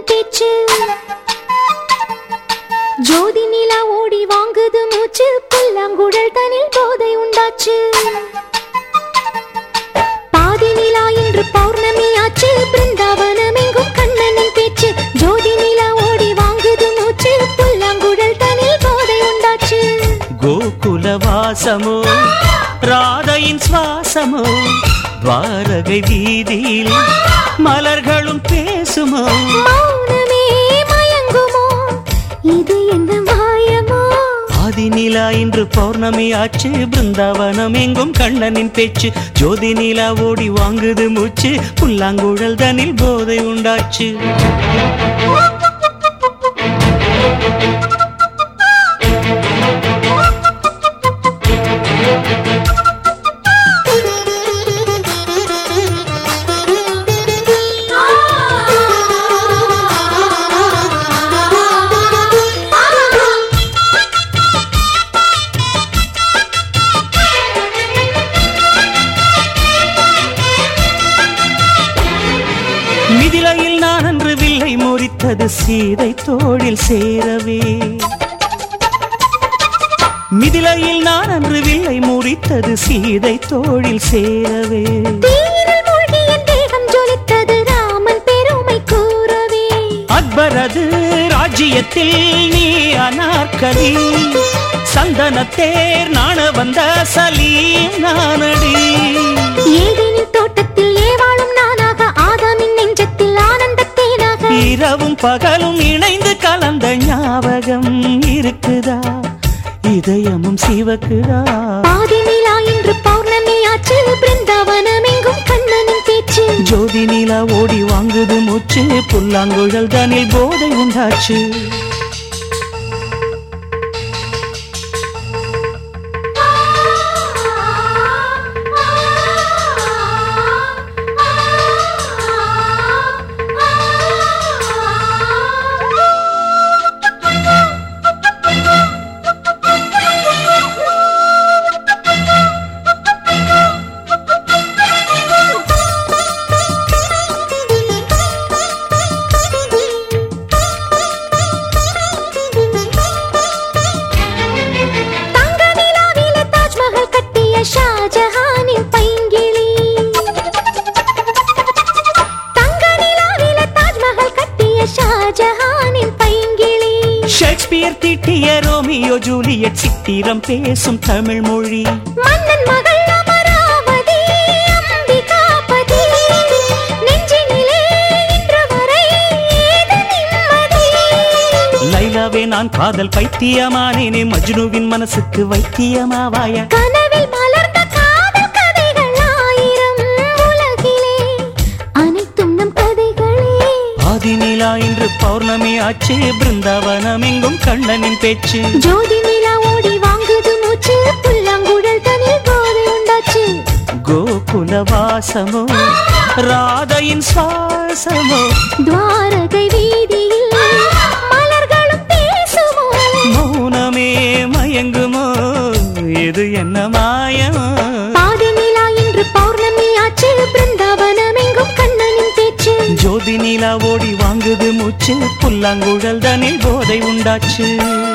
கண்ணனின் பேச்சு ஜோதி நிலா ஓடி வாங்குது மூச்சு புல்லாங்குழல் தனில் போதை உண்டாச்சு பாதி நிலா இன்று பௌர்ணமி ஆச்சு பிருந்தாவனம் எங்கும் கண்ணனின் பேச்சு ஜோதி நிலா ஓடி வாங்குது மூச்சு புல்லாங்குழல் தனில் போதை உண்டாச்சு கோகுல வாசமோ ராதையின் சுவாசமோ துவாரகை வீதியில் மலர்களும் பேசுமோ மௌனமே மயங்குமோ இது என்ன மாயமோ ஆதி நிலா இன்று பௌர்ணமி ஆச்சு பிருந்தாவனம் எங்கும் கண்ணனின் பேச்சு ஜோதி நிலா ஓடி வாங்குது மூச்சு புல்லாங்குழல் தனில் போதை உண்டாச்சு மிதிலையில் நான் அன்று வில்லை முறித்தது சீதை தோளில் சேரவே மிதிலையில் நான் அன்று வில்லை முறித்தது சீதை தோளில் சேரவே தீயில் மூழ்கி என் தேகம் ஜொலித்தது ராமன் பெருமை கூறவே அக்பரது ராஜ்யத்தில் நீ அனார்கலி சந்தனத்தேர் நாண வந்த சலீம் நானடி ஏதேனின் தோட்டத்தில் ஏவாளும் நானாக ஆதாமின் நெஞ்சத்தில் ஆனந்தத் தேனாக இரவும் பகலும் இணைந்து கலந்த ஞாபகம் இருக்குதா இதயமும் சிவக்குதா பாதி நிலா இன்று பௌர்ணமி ஆச்சு பிருந்தாவனம் எங்கும் கண்ணனின் பேச்சு ஜோதி நிலா ஓடி வாங்குது மூச்சு புல்லாங்குழல் தனில் போதை உண்டாச்சு தங்க நிலாவிலே தாஜ்மஹல் கட்டிய ஷாஜஹானின் பைங்கிளி தங்க நிலாவிலே தாஜ்மஹல் கட்டிய ஷாஜஹானின் பைங்கிளி ஷேக்ஸ்பியர் தீட்டிய ரோமியோ ஜூலியட் சித்திரம் பேசும் தமிழ் மொழி மன்னன் மகள் அமராவதி அம்பிகாபதி நெஞ்சினிலே இன்று வரை ஏது நிம்மதி லைலாவே நான் காதல் பைத்தியமானேனே மஜ்னுவின் மனசுக்கு வைத்தியமாவாயா கனவில் மலர்ந்த காதல் கதைகள் ஆயிரம் உலகிலே அனைத்தும் நம் கதைகளே ஆதி நிலா இன்று பௌர்ணமி ஆச்சு பிருந்தாவனம் எங்கும் கண்ணனின் பேச்சு ஜோதி நிலா ஓடி வாங்குது மூச்சு புல்லாங்குழல் தனில் போதை உண்டாச்சு கோகுல வாசமோ ராதையின் சுவாசமோ துவாரகை வீதியில் மலர்களும் பேசுமோ மௌனமே மயங்குமோ இது என்ன மாயமோ பாதி நிலா இன்று பௌர்ணமி ஆச்சு பிருந்தாவனம் எங்கும் கண்ணனின் பேச்சு ஜோதி நிலா ஓடி வாங்குது மூச்சு புல்லாங்குழல் தனில் போதை உண்டாச்சு